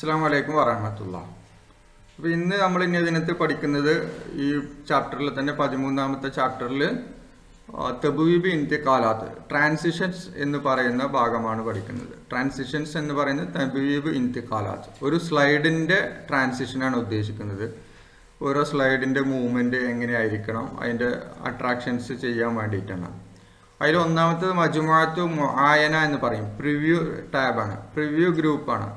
അസ്സാം വലൈക്കും വറഹമത്തുള്ള അപ്പോൾ ഇന്ന് നമ്മൾ ഇനി ഇതിനകത്ത് പഠിക്കുന്നത് ഈ ചാപ്റ്ററിൽ തന്നെ പതിമൂന്നാമത്തെ ചാപ്റ്ററിൽ തബുവീബ് ഇന്ത്യക്കാലാത്ത് ട്രാൻസിഷൻസ് എന്ന് പറയുന്ന ഭാഗമാണ് പഠിക്കുന്നത് ട്രാൻസിഷൻസ് എന്ന് പറയുന്നത് തബുവീബ് ഇന്ത്യക്കാലാത്ത് ഒരു സ്ലൈഡിൻ്റെ ട്രാൻസിഷനാണ് ഉദ്ദേശിക്കുന്നത് ഓരോ സ്ലൈഡിൻ്റെ മൂവ്മെൻറ്റ് എങ്ങനെയായിരിക്കണം അതിൻ്റെ അട്രാക്ഷൻസ് ചെയ്യാൻ വേണ്ടിയിട്ടാണ് അതിൽ ഒന്നാമത്തത് മജുമാത്ത് മുആയന എന്ന് പറയും പ്രിവ്യൂ ടാബാണ് പ്രിവ്യൂ ഗ്രൂപ്പാണ്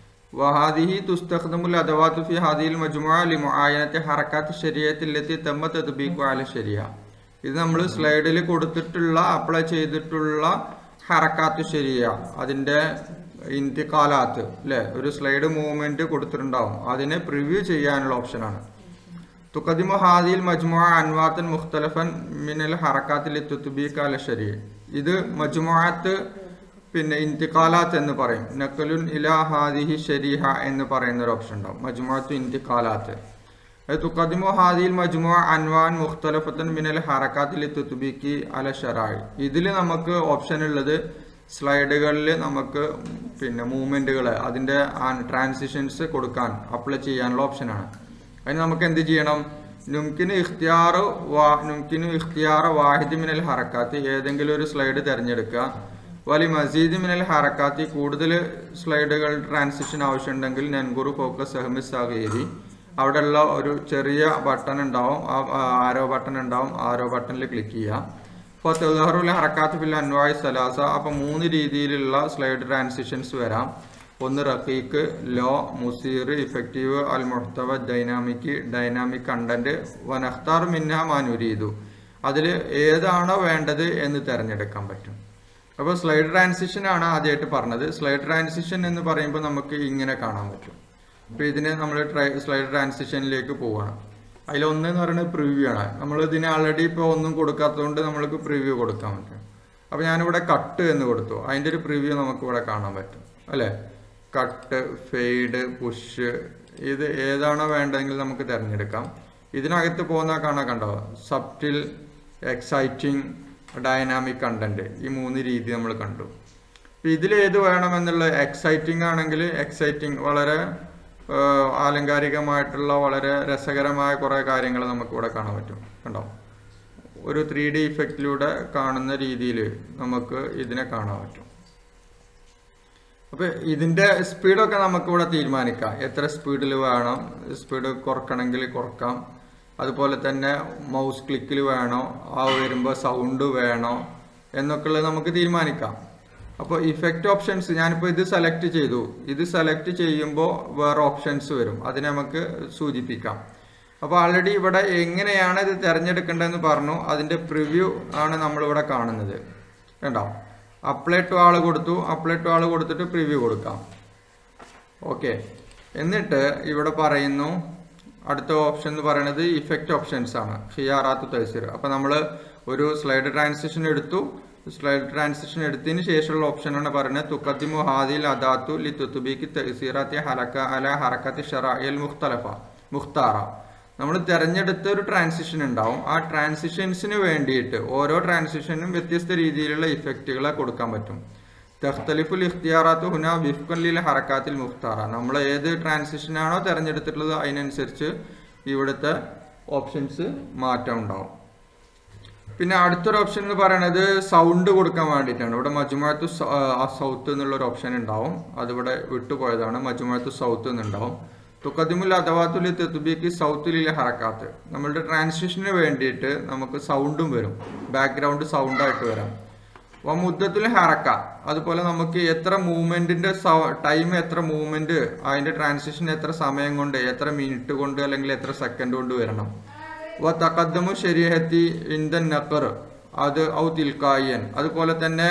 വഹാദിഹി തുസ്തഖ്ദമുൽ അദവാത്തു ഫി ഹാദിൽ മജ്മുഅ ലിമുആയനത്തി ഹറക്കാത്ത് ശരിയത്തിലെത്തി തമ്മ തദ്ബീഖു അല ശരിയ ഇത് നമ്മൾ സ്ലൈഡിൽ കൊടുത്തിട്ടുള്ള അപ്ലൈ ചെയ്തിട്ടുള്ള ഹറക്കാത്ത് ശരിയ അതിൻ്റെ ഇന്ത്യക്കാലാത്ത് അല്ലേ ഒരു സ്ലൈഡ് മൂവ്മെന്റ് കൊടുത്തിട്ടുണ്ടാവും അതിനെ പ്രിവ്യൂ ചെയ്യാനുള്ള ഓപ്ഷനാണ് തുക്കദിമു ഹാദിൽ മജ്മുഅ അൻവാത്തൻ മുഖ്തലഫൻ മിനൽ ഹറക്കാത്തിൽ തുത്തുബീഖ് അല ശരിയ ഇത് മജ്മുഅത്ത് പിന്നെ ഇന്തിക്കാലാത്ത് എന്ന് പറയും നക്കലുൻ ഇലാ ഹാദിഹി ഷരീഹ എന്ന് പറയുന്ന ഒരു ഓപ്ഷൻ ഉണ്ടാവും മജ്മുഅത്തു ഇന്തിക്കാലാത്ത് അത് തുക്കദിമു ഹാദിൽ മജ്മുഅ അൻവാൻ മുഖ്തലഫത്തൻ മിനൽ ഹറക്കാത്തിൽ തുത്തുബിക്ക് അല ഷറായി ഇതിൽ നമുക്ക് ഓപ്ഷൻ ഉള്ളത് സ്ലൈഡുകളിൽ നമുക്ക് പിന്നെ മൂവ്മെന്റുകൾ അതിൻ്റെ ട്രാൻസിഷൻസ് കൊടുക്കാൻ അപ്ലൈ ചെയ്യാനുള്ള ഓപ്ഷനാണ് അതിന് നമുക്ക് എന്ത് ചെയ്യണം നുംകിന് ഇഖ്തിയാറ് വാ നുംകിന് ഇഖ്തിയാറ് വാഹിദ് മിനൽ ഹറക്കാത്ത് ഏതെങ്കിലും ഒരു സ്ലൈഡ് തിരഞ്ഞെടുക്കുക വലി മസീദ് മിനൽ ഹറക്കാത്തി കൂടുതൽ സ്ലൈഡുകൾ ട്രാൻസിഷൻ ആവശ്യമുണ്ടെങ്കിൽ നെൻഗുറു ഫോക്കസ് അഹമ്മദ് സാഹേരി അവിടെയുള്ള ഒരു ചെറിയ ബട്ടൺ ഉണ്ടാവും ആ ആരോ ബട്ടൺ ഉണ്ടാവും ആരോ ബട്ടണിൽ ക്ലിക്ക് ചെയ്യുക അപ്പോൾ തെഹറുൽ ഹറക്കാത്ത് ഫിൽ അൻവായ് സലാസ അപ്പം മൂന്ന് രീതിയിലുള്ള സ്ലൈഡ് ട്രാൻസിഷൻസ് വരാം ഒന്ന് റഫീഖ് ലോ മുസീർ ഇഫക്റ്റീവ് അൽ മുഹ്തവ ഡൈനാമിക് ഡൈനാമിക് കണ്ടന്റ് വനഖ്താർ മിന്ന മാനുരീതു അതിൽ ഏതാണോ വേണ്ടത് എന്ന് തിരഞ്ഞെടുക്കാൻ പറ്റും അപ്പോൾ സ്ലൈഡ് ട്രാൻസിഷൻ ആണ് ആദ്യമായിട്ട് പറഞ്ഞത് സ്ലൈഡ് ട്രാൻസിഷൻ എന്ന് പറയുമ്പോൾ നമുക്ക് ഇങ്ങനെ കാണാൻ പറ്റും അപ്പോൾ ഇതിന് നമ്മൾ സ്ലൈഡ് ട്രാൻസിഷനിലേക്ക് പോവുകയാണ് അതിലൊന്ന് എന്ന് പറയുന്നത് പ്രിവ്യൂ ആണ് നമ്മൾ ഇതിന് ആൾറെഡി ഇപ്പോൾ ഒന്നും കൊടുക്കാത്തതുകൊണ്ട് നമ്മൾക്ക് പ്രിവ്യൂ കൊടുക്കാൻ പറ്റും അപ്പോൾ ഞാനിവിടെ കട്ട് എന്ന് കൊടുത്തു അതിൻ്റെ ഒരു പ്രിവ്യൂ നമുക്ക് ഇവിടെ കാണാൻ പറ്റും അല്ലേ കട്ട് ഫെയ്ഡ് പുഷ് ഇത് ഏതാണോ വേണ്ടതെങ്കിൽ നമുക്ക് തിരഞ്ഞെടുക്കാം ഇതിനകത്ത് പോകുന്ന കാണാൻ കണ്ടോ സബ്റ്റിൽ എക്സൈറ്റിംഗ് ഡൈനാമിക് കണ്ടന്റ് ഈ മൂന്ന് രീതി നമ്മൾ കണ്ടു അപ്പം ഇതിൽ ഏത് വേണമെന്നുള്ള എക്സൈറ്റിംഗ് ആണെങ്കിൽ എക്സൈറ്റിംഗ് വളരെ ആലങ്കാരികമായിട്ടുള്ള വളരെ രസകരമായ കുറേ കാര്യങ്ങൾ നമുക്ക് ഇവിടെ കാണാൻ പറ്റും കണ്ടോ ഒരു ത്രീ ഡി ഇഫക്റ്റിലൂടെ കാണുന്ന രീതിയിൽ നമുക്ക് ഇതിനെ കാണാൻ പറ്റും അപ്പോൾ ഇതിൻ്റെ സ്പീഡൊക്കെ നമുക്കിവിടെ തീരുമാനിക്കാം എത്ര സ്പീഡിൽ വേണം സ്പീഡ് കുറക്കണമെങ്കിൽ കുറക്കാം അതുപോലെ തന്നെ മൗസ് ക്ലിക്കിൽ വേണോ ആ വരുമ്പോൾ സൗണ്ട് വേണോ എന്നൊക്കെയുള്ളത് നമുക്ക് തീരുമാനിക്കാം അപ്പോൾ ഇഫക്റ്റ് ഓപ്ഷൻസ് ഞാനിപ്പോൾ ഇത് സെലക്ട് ചെയ്തു ഇത് സെലക്ട് ചെയ്യുമ്പോൾ വേറെ ഓപ്ഷൻസ് വരും അതിനെ നമുക്ക് സൂചിപ്പിക്കാം അപ്പോൾ ആൾറെഡി ഇവിടെ എങ്ങനെയാണ് ഇത് തിരഞ്ഞെടുക്കേണ്ടതെന്ന് പറഞ്ഞു അതിൻ്റെ പ്രിവ്യൂ ആണ് നമ്മളിവിടെ കാണുന്നത് കണ്ടോ അപ്ലൈ ടു ആൾ കൊടുത്തു അപ്ലൈ ടു ആൾ കൊടുത്തിട്ട് പ്രിവ്യൂ കൊടുക്കാം ഓക്കെ എന്നിട്ട് ഇവിടെ പറയുന്നു അടുത്ത ഓപ്ഷൻ എന്ന് പറയുന്നത് ഇഫക്റ്റ് ഓപ്ഷൻസ് ആണ് ഹിയാറാത്ത് തഹസീർ അപ്പോൾ നമ്മൾ ഒരു സ്ലൈഡ് ട്രാൻസിഷൻ എടുത്തു സ്ലൈഡ് ട്രാൻസിഷൻ എടുത്തതിന് ശേഷമുള്ള ഓപ്ഷനാണ് പറയുന്നത് തുക്കത്തിമു ഹാദിൽ അദാത്തു ലി തുത്തുബിക്ക് തഹസീറാത്തി ഹലക്ക അല ഹറക്കത്തി ഷറായൽ മുഖ്തലഫ മുഖ്താറ നമ്മൾ തിരഞ്ഞെടുത്ത ഒരു ട്രാൻസിഷൻ ഉണ്ടാവും ആ ട്രാൻസിഷൻസിന് വേണ്ടിയിട്ട് ഓരോ ട്രാൻസിഷനും വ്യത്യസ്ത രീതിയിലുള്ള ഇഫക്റ്റുകളെ കൊടുക്കാൻ പറ്റും തഖ്തലിഫുൽ ഇഖ്തിയാറാത്ത് ഹുന വിഫ്കല്ലിൽ ഹറക്കാത്തിൽ മുഖ്താറ നമ്മൾ ഏത് ട്രാൻസിഷനാണോ തിരഞ്ഞെടുത്തിട്ടുള്ളത് അതിനനുസരിച്ച് ഇവിടുത്തെ ഓപ്ഷൻസ് മാറ്റം ഉണ്ടാവും പിന്നെ അടുത്തൊരു ഓപ്ഷൻ എന്ന് പറയുന്നത് സൗണ്ട് കൊടുക്കാൻ വേണ്ടിയിട്ടാണ് ഇവിടെ മജുമാത്തു സൗത്ത് എന്നുള്ള ഒരു ഓപ്ഷൻ ഉണ്ടാവും അതിവിടെ വിട്ടുപോയതാണ് മജുമാത്തു സൗത്ത് എന്നുണ്ടാവും തുക്കദിമുൽ അഥവാത്തുൽ തെത്തുബിക്ക് സൗത്തിലെ ഹറക്കാത്ത് നമ്മളുടെ ട്രാൻസിഷന് വേണ്ടിയിട്ട് നമുക്ക് സൗണ്ടും വരും ബാക്ക്ഗ്രൗണ്ട് സൗണ്ടായിട്ട് വരാം അപ്പോൾ മുദ്ദത്തിൽ ഹറക്ക അതുപോലെ നമുക്ക് എത്ര മൂവ്മെന്റിന്റെ ടൈം എത്ര മൂവ്മെന്റ് അതിന്റെ ട്രാൻസിഷൻ എത്ര സമയം കൊണ്ട് എത്ര മിനിറ്റ് കൊണ്ട് അല്ലെങ്കിൽ എത്ര സെക്കൻഡ് കൊണ്ട് വരണം വ തക്കദ്ദമു ശരീരത്തി ഇന്ദൻ നക്കർ അത് ഔ തിൽക്കായൻ അതുപോലെ തന്നെ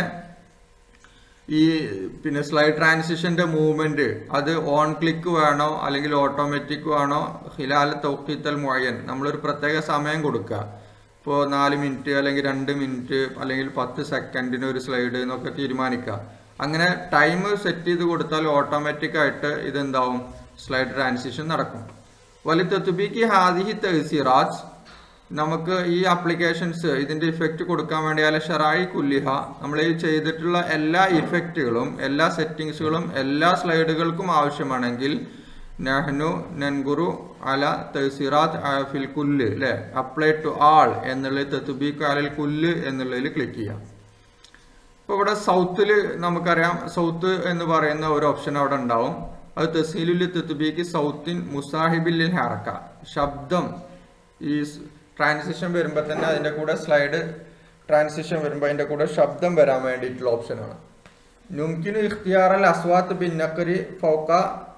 ഈ പിന്നെ സ്ലൈഡ് ട്രാൻസിഷന്റെ മൂവ്മെന്റ് അത് ഓൺ ക്ലിക്ക് വേണോ അല്ലെങ്കിൽ ഓട്ടോമാറ്റിക് വേണോ ഹിലാൽ തൗക്കീത്തൽ മുഴയൻ നമ്മളൊരു പ്രത്യേക സമയം കൊടുക്കുക ഇപ്പോൾ നാല് മിനിറ്റ് അല്ലെങ്കിൽ രണ്ട് മിനിറ്റ് അല്ലെങ്കിൽ പത്ത് സെക്കൻഡിന് ഒരു സ്ലൈഡ് എന്നൊക്കെ തീരുമാനിക്കുക അങ്ങനെ ടൈം സെറ്റ് ചെയ്ത് കൊടുത്താൽ ഓട്ടോമാറ്റിക് ആയിട്ട് ഇതെന്താവും സ്ലൈഡ് ട്രാൻസിഷൻ നടക്കും വലി തത്തുബിക്ക് ഹാദിഹി തഹസിറാജ് നമുക്ക് ഈ ആപ്ലിക്കേഷൻസ് ഇതിന്റെ ഇഫക്റ്റ് കൊടുക്കാൻ വേണ്ടി അല്ല ഷറായി കുല്ലിഹ നമ്മൾ ഈ ചെയ്തിട്ടുള്ള എല്ലാ ഇഫക്റ്റുകളും എല്ലാ സെറ്റിങ്സുകളും എല്ലാ സ്ലൈഡുകൾക്കും ആവശ്യമാണെങ്കിൽ നഹ്നു നൻഗുറു അല തഹസിറാത്ത് ഫിൽ കുല്ല് അല്ലെ അപ്ലൈ ടു ആൾ എന്നുള്ളത് തെത്തുബീക്ക് അലൽ കുല്ല് എന്നുള്ളതിൽ ക്ലിക്ക് ചെയ്യാം ഇപ്പോൾ ഇവിടെ സൗത്തിൽ നമുക്കറിയാം സൗത്ത് എന്ന് പറയുന്ന ഒരു ഓപ്ഷൻ അവിടെ ഉണ്ടാവും അത് തസീലുൽ തെത്തുബീക്ക് സൗത്തിൻ മുസാഹിബില്ലിൽ ഹറക്ക ശബ്ദം ഈ ട്രാൻസിഷൻ വരുമ്പോൾ തന്നെ അതിൻ്റെ കൂടെ സ്ലൈഡ് ട്രാൻസിഷൻ വരുമ്പോൾ അതിൻ്റെ കൂടെ ശബ്ദം വരാൻ വേണ്ടിയിട്ടുള്ള ഓപ്ഷനാണ് നുംകിനു ഇഖ്തിയാറൽ അസ്വാത്ത് ബിൻ നക്കരി ഫൗക്ക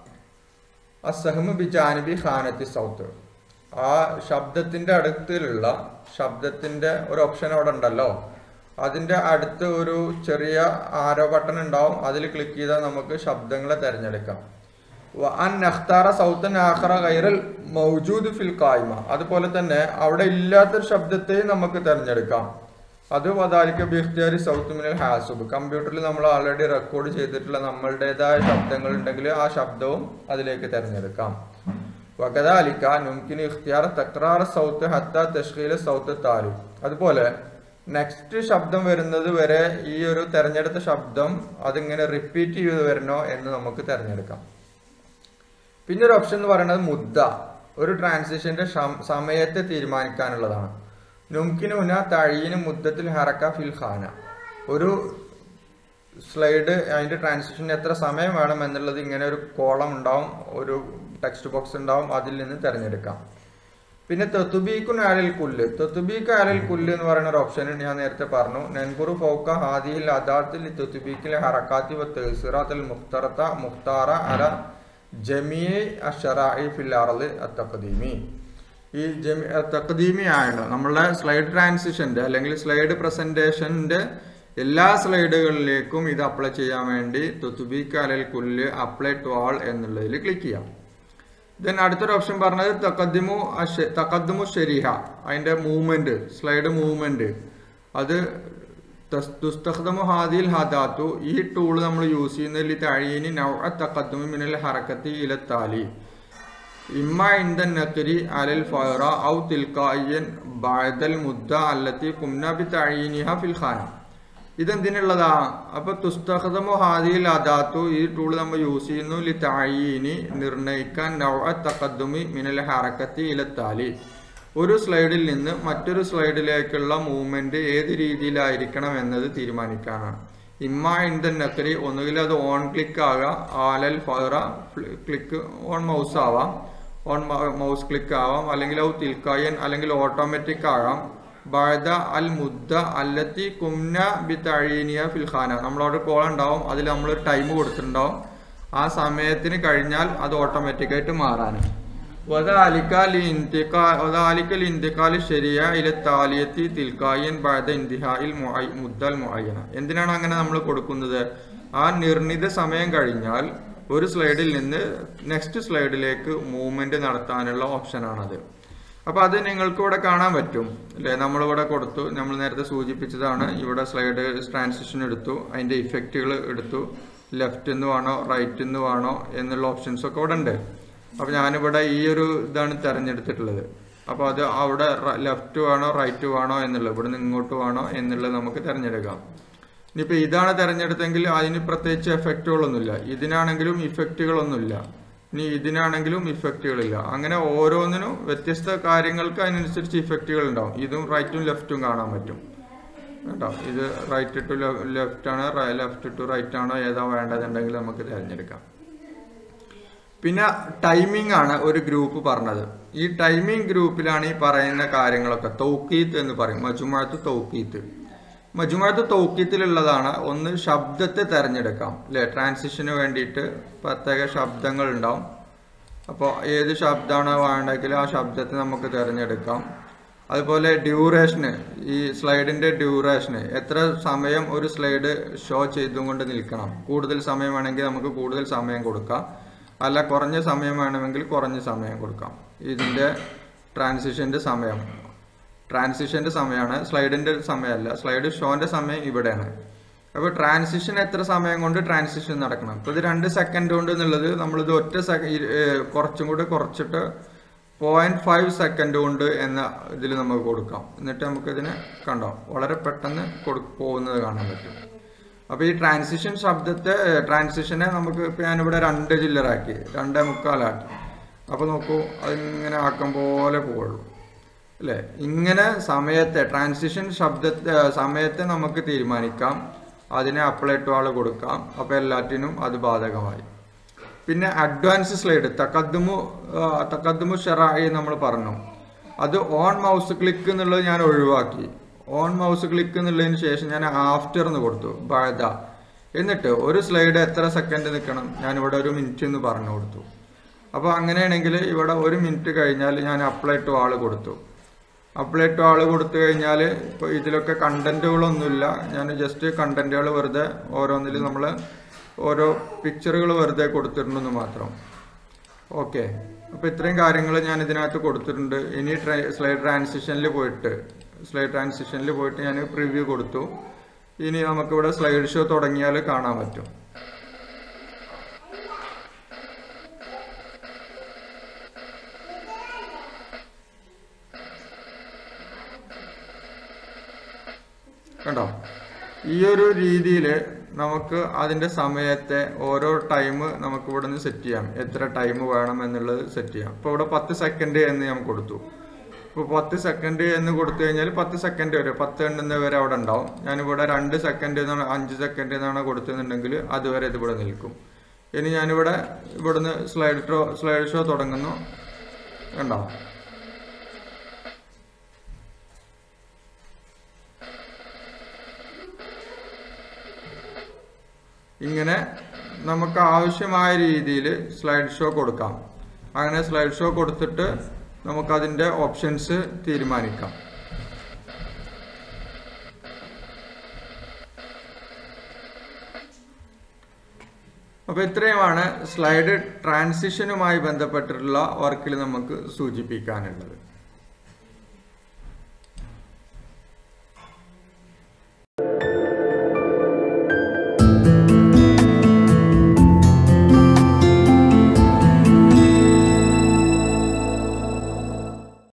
അസഹമ് ബിജാനിബി ഖാനത്തി സൗത്ത് ആ ശബ്ദത്തിന്റെ അടുത്തിലുള്ള ശബ്ദത്തിന്റെ ഒരു ഓപ്ഷൻ അവിടെ ഉണ്ടല്ലോ അതിന്റെ അടുത്ത് ഒരു ചെറിയ ആരോ ബട്ടൺ ഉണ്ടാവും അതിൽ ക്ലിക്ക് ചെയ്താൽ നമുക്ക് ശബ്ദങ്ങളെ തിരഞ്ഞെടുക്കാം വ അൻ നഖ്താറ സൗത്തൻ ആഖറ ഗൈറൽ മൗജൂദ് ഫിൽ കായ്മ അതുപോലെ തന്നെ അവിടെ ഇല്ലാത്തൊരു ശബ്ദത്തെയും നമുക്ക് തിരഞ്ഞെടുക്കാം അത് വദാലിക്ക ബിഖ്തിയാരി സൗത്ത് മിനൽ ഹാസുബ് കമ്പ്യൂട്ടറിൽ നമ്മൾ ഓൾറെഡി റെക്കോർഡ് ചെയ്തിട്ടുള്ള നമ്മളുടേതായ ശബ്ദങ്ങൾ ഉണ്ടെങ്കിൽ ആ ശബ്ദവും അതിലേക്ക് തിരഞ്ഞെടുക്കാം വകദാലിക്ക നുംകിന് ഇഖ്തിയാർ തക്രാർ സൗത്ത് ഹത്ത തഷ്ഖീൽ സൗത്ത് താലു അതുപോലെ നെക്സ്റ്റ് ശബ്ദം വരുന്നത് വരെ ഈ ഒരു തെരഞ്ഞെടുത്ത ശബ്ദം അതിങ്ങനെ റിപ്പീറ്റ് ചെയ്ത് വരണോ എന്ന് നമുക്ക് തിരഞ്ഞെടുക്കാം പിന്നെ ഒരു ഓപ്ഷൻ എന്ന് പറയുന്നത് മുദ്ദ ഒരു ട്രാൻസിഷന്റെ ഷം- സമയത്തെ തീരുമാനിക്കാനുള്ളതാണ് നുംകിനുന തഴീന് മുദ്ദത്തിൽ ഹറക്ക ഫിൽ ഖാന ഒരു സ്ലൈഡ് അതിന്റെ ട്രാൻസിഷൻ എത്ര സമയം വേണം എന്നുള്ളത് ഇങ്ങനെ ഒരു കോളം ഉണ്ടാവും ഒരു ടെക്സ്റ്റ് ബോക്സ് ഉണ്ടാവും അതിൽ നിന്ന് തിരഞ്ഞെടുക്കാം പിന്നെ തെത്തുബീക്കുൻ ആലൽ കുല്ല് തെത്തുബീക്ക് ആലൽ കുല്ല് എന്ന് പറയുന്ന ഒരു ഓപ്ഷൻ ഞാൻ നേരത്തെ പറഞ്ഞു നെൻകുറു ഫൗക്ക ഹാദിഹിൽ അദാത്തിൽ തെത്തുബീക്കിലെ ഹറക്കാത്തി വ തെസിറാത്തിൽ മുഖ്തറത്ത മുഖ്താറ അല ജമിയ അഷറായി ഫിൽ അറല് തഖദീമി ഈ ജമി തഖദീമി ആണ് നമ്മളുടെ സ്ലൈഡ് ട്രാൻസിഷന്റെ അല്ലെങ്കിൽ സ്ലൈഡ് പ്രസന്റേഷന്റെ എല്ലാ സ്ലൈഡുകളിലേക്കും ഇത് അപ്ലൈ ചെയ്യാൻ വേണ്ടി തുത്തുബീക്ക് അലൽ കുല്ല് അപ്ലൈ ടു ആൾ എന്നുള്ളതിൽ ക്ലിക്ക് ചെയ്യാം ദെൻ അടുത്തൊരു ഓപ്ഷൻ പറഞ്ഞത് തക്കദ്ദിമു അഷ- തക്കദ്ദിമു ഷെരിഹ അതിന്റെ മൂവ്മെന്റ് സ്ലൈഡ് മൂവ്മെന്റ് അത് തസ്- തുസ്തഖ്ദമു ഹാദിൽ ഹദാത്തു ഈ ടൂൾ നമ്മൾ യൂസ് ചെയ്യുന്നതിൽ തഴീനി നൗ തക്കദ്ദമു മിനൽ ഹറക്കത്തി ഇലത്താലി ഇമ്മ ഇന്ദ നക്കരി അലൽ ഫയറ ഔ തിൽക്കായൻ ബഅദൽ മുദ്ദ അല്ലത്തി കുംന ബി തഴീനിഹ ഫിൽ ഖാന ഇതെന്തിനുള്ളതാ അപ്പൊ തുസ്തഖദമു ഹാദിൽ അദാത്തു ഈ ടൂൾ നമ്മൾ യൂസ് ചെയ്യുന്നു ലി തഴീനി നിർണയിക്കാൻ നൗ തഖദ്ദുമി മിനൽ ഹറക്കത്തി ഇലത്താലി ഒരു സ്ലൈഡിൽ നിന്ന് മറ്റൊരു സ്ലൈഡിലേക്കുള്ള മൂവ്മെന്റ് ഏത് രീതിയിലായിരിക്കണം എന്നത് തീരുമാനിക്കാനാണ് ഇമ്മ ഇന്ദൻ നക്കരി ഒന്നുകിൽ അത് ഓൺ ക്ലിക്ക് ആകാം ആലൽ ഫയറ ക്ലിക്ക് ഓൺ മൗസ് ആവാം ഓൺ മൗസ് ക്ലിക്ക് ആവാം അല്ലെങ്കിൽ ഔ തിൽക്കായൻ അല്ലെങ്കിൽ ഓട്ടോമാറ്റിക് ആകാം ബഅദ അൽ മുദ്ദ അല്ലത്തി കുംന ബി തഴീനിയ ഫിൽ ഖാന നമ്മളവിടെ കോൾ ഉണ്ടാവും അതിൽ നമ്മൾ ടൈം കൊടുത്തിട്ടുണ്ടാവും ആ സമയത്തിന് കഴിഞ്ഞാൽ അത് ഓട്ടോമാറ്റിക്കായിട്ട് മാറാനും وذلك لانتقال وذلك لانتقال الشريعة إلى التالية تلقائيا بعد انتهاء المعي- المدة المعينة എന്തിനാണ് അങ്ങനെ നമ്മൾ കൊടുക്കുന്നത് ആ നിർണിത സമയം കഴിഞ്ഞാൽ ഒരു സ്ലൈഡിൽ നിന്ന് നെക്സ്റ്റ് സ്ലൈഡിലേക്ക് മൂവ്മെന്റ് നടത്താനുള്ള ഓപ്ഷനാണത് അപ്പൊ അത് നിങ്ങൾക്ക് ഇവിടെ കാണാൻ പറ്റും അല്ലെ നമ്മളിവിടെ കൊടുത്തു നമ്മൾ നേരത്തെ സൂചിപ്പിച്ചതാണ് ഇവിടെ സ്ലൈഡ് ട്രാൻസിഷൻ എടുത്തു അതിന്റെ ഇഫക്റ്റുകൾ എടുത്തു ലെഫ്റ്റ് നിന്ന് വേണോ റൈറ്റ് നിന്ന് വേണോ എന്നുള്ള ഓപ്ഷൻസ് ഒക്കെ ഇവിടെ ഉണ്ട് അപ്പൊ ഞാനിവിടെ ഈ ഒരു ഇതാണ് തിരഞ്ഞെടുത്തിട്ടുള്ളത് അപ്പൊ അത് അവിടെ ലെഫ്റ്റ് വേണോ റൈറ്റ് വേണോ എന്നുള്ളത് ഇവിടെ നിന്ന് ഇങ്ങോട്ട് വേണോ എന്നുള്ളത് നമുക്ക് തിരഞ്ഞെടുക്കാം ഇനിയിപ്പോ ഇതാണ് തിരഞ്ഞെടുത്തെങ്കിൽ അതിന് പ്രത്യേകിച്ച് എഫക്റ്റുകളൊന്നുമില്ല ഇതിനാണെങ്കിലും ഇഫക്റ്റുകളൊന്നുമില്ല ഇനി ഇതിനാണെങ്കിലും ഇഫക്റ്റുകളില്ല അങ്ങനെ ഓരോന്നിനും വ്യത്യസ്ത കാര്യങ്ങൾക്ക് അതിനനുസരിച്ച് ഇഫക്റ്റുകൾ ഉണ്ടാവും ഇതും റൈറ്റും ലെഫ്റ്റും കാണാൻ പറ്റും കേട്ടോ ഇത് റൈറ്റ് ടു ലെഫ്റ്റ് ആണ് ലെഫ്റ്റ് ടു റൈറ്റ് ആണോ ഏതാ വേണ്ടതുണ്ടെങ്കിൽ നമുക്ക് തിരഞ്ഞെടുക്കാം പിന്നെ ടൈമിംഗ് ആണ് ഒരു ഗ്രൂപ്പ് പറഞ്ഞത് ഈ ടൈമിംഗ് ഗ്രൂപ്പിലാണ് ഈ പറയുന്ന കാര്യങ്ങളൊക്കെ തൗക്കീത്ത് എന്ന് പറയും മജുമാത്ത് തൗക്കീത്ത് മജുമാത്ത് തൗക്കീത്തിലുള്ളതാണ് ഒന്ന് ശബ്ദത്തെ തിരഞ്ഞെടുക്കാം അല്ലെ ട്രാൻസിഷന് വേണ്ടിയിട്ട് പ്രത്യേക ശബ്ദങ്ങൾ ഉണ്ടാവും അപ്പോൾ ഏത് ശബ്ദമാണ് വേണ്ടെങ്കിൽ ആ ശബ്ദത്തെ നമുക്ക് തിരഞ്ഞെടുക്കാം അതുപോലെ ഡ്യൂറേഷന് ഈ സ്ലൈഡിന്റെ ഡ്യൂറേഷന് എത്ര സമയം ഒരു സ്ലൈഡ് ഷോ ചെയ്തുകൊണ്ട് നിൽക്കണം കൂടുതൽ സമയം വേണമെങ്കിൽ നമുക്ക് കൂടുതൽ സമയം കൊടുക്കാം അല്ല കുറഞ്ഞ സമയം വേണമെങ്കിൽ കുറഞ്ഞ സമയം കൊടുക്കാം ഇതിന്റെ ട്രാൻസിഷന്റെ സമയം ട്രാൻസിഷന്റെ സമയമാണ് സ്ലൈഡിന്റെ സമയമല്ല സ്ലൈഡ് ഷോന്റെ സമയം ഇവിടെയാണ് അപ്പോൾ ട്രാൻസിഷൻ എത്ര സമയം കൊണ്ട് ട്രാൻസിഷൻ നടക്കണം ഇപ്പോൾ ഇത് രണ്ട് സെക്കൻഡ് കൊണ്ട് എന്നുള്ളത് നമ്മളിത് ഒറ്റ സെക്കൻഡ് കുറച്ചും കൂടി കുറച്ചിട്ട് പോയിന്റ് ഫൈവ് സെക്കൻഡ് കൊണ്ട് എന്ന ഇതിൽ നമുക്ക് കൊടുക്കാം എന്നിട്ട് നമുക്കിതിനെ കണ്ടോ വളരെ പെട്ടെന്ന് കൊടു പോകുന്നത് കാണാൻ പറ്റും അപ്പോൾ ഈ ട്രാൻസിഷൻ ശബ്ദത്തെ ട്രാൻസിഷനെ നമുക്ക് ഇപ്പം ഞാനിവിടെ രണ്ട് ജില്ലറാക്കി രണ്ടേ മുക്കാലാക്കി അപ്പോൾ നോക്കൂ അതിങ്ങനെ ആക്കം പോലെ പോവുള്ളൂ അല്ലേ ഇങ്ങനെ സമയത്തെ ട്രാൻസിഷൻ ശബ്ദത്തെ സമയത്തെ നമുക്ക് തീരുമാനിക്കാം അതിനെ അപ്ലൈ ടു ആൾ കൊടുക്കാം അപ്പോൾ എല്ലാറ്റിനും അത് ബാധകമായി പിന്നെ അഡ്വാൻസ് സ്ലൈഡ് തക്കദ്മു തക്കദ്മു ഷെറായി നമ്മൾ പറഞ്ഞു അത് ഓൺ മൗസ് ക്ലിക്ക് എന്നുള്ളത് ഞാൻ ഒഴിവാക്കി ഓൺ മൗസ് ക്ലിക്ക് എന്നുള്ളതിന് ശേഷം ഞാൻ ആഫ്റ്റർ എന്ന് കൊടുത്തു ബഴത എന്നിട്ട് ഒരു സ്ലൈഡ് എത്ര സെക്കൻഡ് നിൽക്കണം ഞാനിവിടെ ഒരു മിനിറ്റ് എന്ന് പറഞ്ഞു കൊടുത്തു അപ്പോൾ അങ്ങനെയാണെങ്കിൽ ഇവിടെ ഒരു മിനിറ്റ് കഴിഞ്ഞാൽ ഞാൻ അപ്ലൈ ടു ആൾ കൊടുത്തു അപ്ലൈ ടു ആൾ കൊടുത്തു കഴിഞ്ഞാൽ ഇപ്പോൾ ഇതിലൊക്കെ കണ്ടന്റുകളൊന്നുമില്ല ഞാൻ ജസ്റ്റ് കണ്ടന്റുകൾ വെറുതെ ഓരോന്നിൽ നമ്മൾ ഓരോ പിക്ചറുകൾ വെറുതെ കൊടുത്തിട്ടുണ്ടെന്ന് മാത്രം ഓക്കെ അപ്പോൾ ഇത്രയും കാര്യങ്ങൾ ഞാൻ ഇതിനകത്ത് കൊടുത്തിട്ടുണ്ട് ഇനി ട്രൈ സ്ലൈഡ് ട്രാൻസിഷനിൽ പോയിട്ട് സ്ലൈഡ് ട്രാൻസിഷനിൽ പോയിട്ട് ഞാൻ പ്രിവ്യൂ കൊടുത്തു ഇനി നമുക്കിവിടെ സ്ലൈഡ് ഷോ തുടങ്ങിയാൽ കാണാൻ പറ്റും കണ്ടോ ഈ ഒരു രീതിയിൽ നമുക്ക് അതിൻ്റെ സമയത്തെ ഓരോ ടൈം നമുക്ക് ഇവിടെ നിന്ന് സെറ്റ് ചെയ്യാം എത്ര ടൈം വേണം എന്നുള്ളത് സെറ്റ് ചെയ്യാം ഇപ്പോൾ ഇവിടെ പത്ത് സെക്കൻഡ് എന്ന് ഞാൻ കൊടുത്തു ഇപ്പോൾ പത്ത് സെക്കൻഡ് എന്ന് കൊടുത്തു കഴിഞ്ഞാൽ പത്ത് സെക്കൻഡ് വരെ പത്ത് എണ്ണുന്ന വരെ അവിടെ ഉണ്ടാവും ഞാനിവിടെ രണ്ട് സെക്കൻഡ് എന്നാണ് അഞ്ച് സെക്കൻഡ് എന്നാണ് കൊടുത്തെന്നുണ്ടെങ്കിൽ അതുവരെ ഇതിവിടെ നിൽക്കും ഇനി ഞാനിവിടെ ഇവിടുന്ന് സ്ലൈഡ് ഷോ സ്ലൈഡ് ഷോ തുടങ്ങുന്നു കണ്ടോ ഇങ്ങനെ നമുക്ക് ആവശ്യമായ രീതിയിൽ സ്ലൈഡ് ഷോ കൊടുക്കാം അങ്ങനെ സ്ലൈഡ് ഷോ കൊടുത്തിട്ട് നമുക്കതിൻ്റെ ഓപ്ഷൻസ് തീരുമാനിക്കാം അപ്പോൾ ഇത്രയുമാണ് സ്ലൈഡ് ട്രാൻസിഷനുമായി ബന്ധപ്പെട്ടിട്ടുള്ള വർക്കിൽ നമുക്ക് സൂചിപ്പിക്കാനുള്ളത്